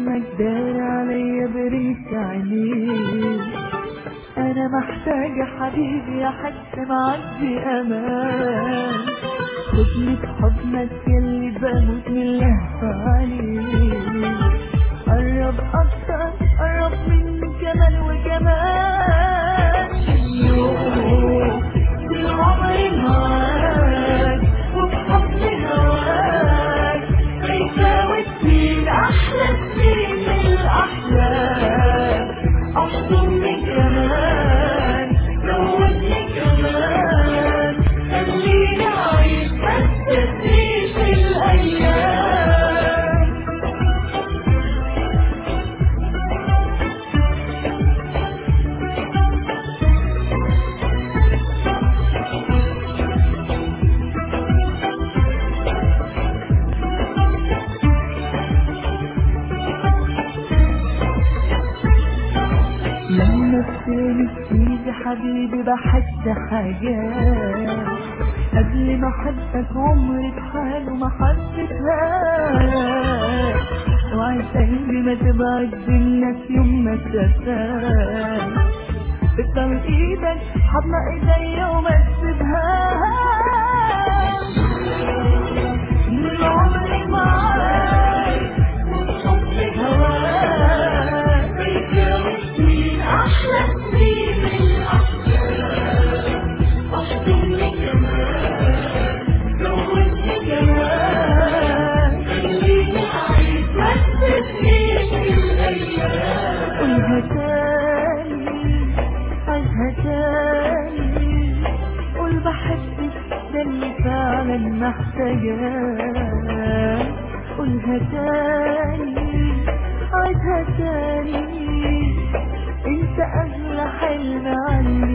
حضنك دار عليا بريك عينيك انا محتاجة حبيبي احس معدي امان خدني في حضنك يلي بموت من اللهفة عليك قرب اكتر قرب مني كمان وكمان يوه كل عمري معاك وفي حضن هواك هيساوي سنين احلى سنين من الاحلام احضني كمان زودني كمان خليني اعيش بس تعيش الايام لما بتاني تيجي حبيبي بحس حاجات قبل ما احبك عمري بحاله ما حسيتهاش وعايز قلبي ما تبعد بينا في يوم ما تسافر تفضل ايدك حضن ايديا وما تسيبهاش من عمري معاك وحبك هواك بيساوي سنين احلى سنين من الاحلام احضني كمان زودني كمان خليني اعيش بس تعيش الايام قولها تاني عايزها تاني قول بحبك ده اللي فعلا محتاجاه قولها تاني عايزها تاني انت اغلى حلم عندي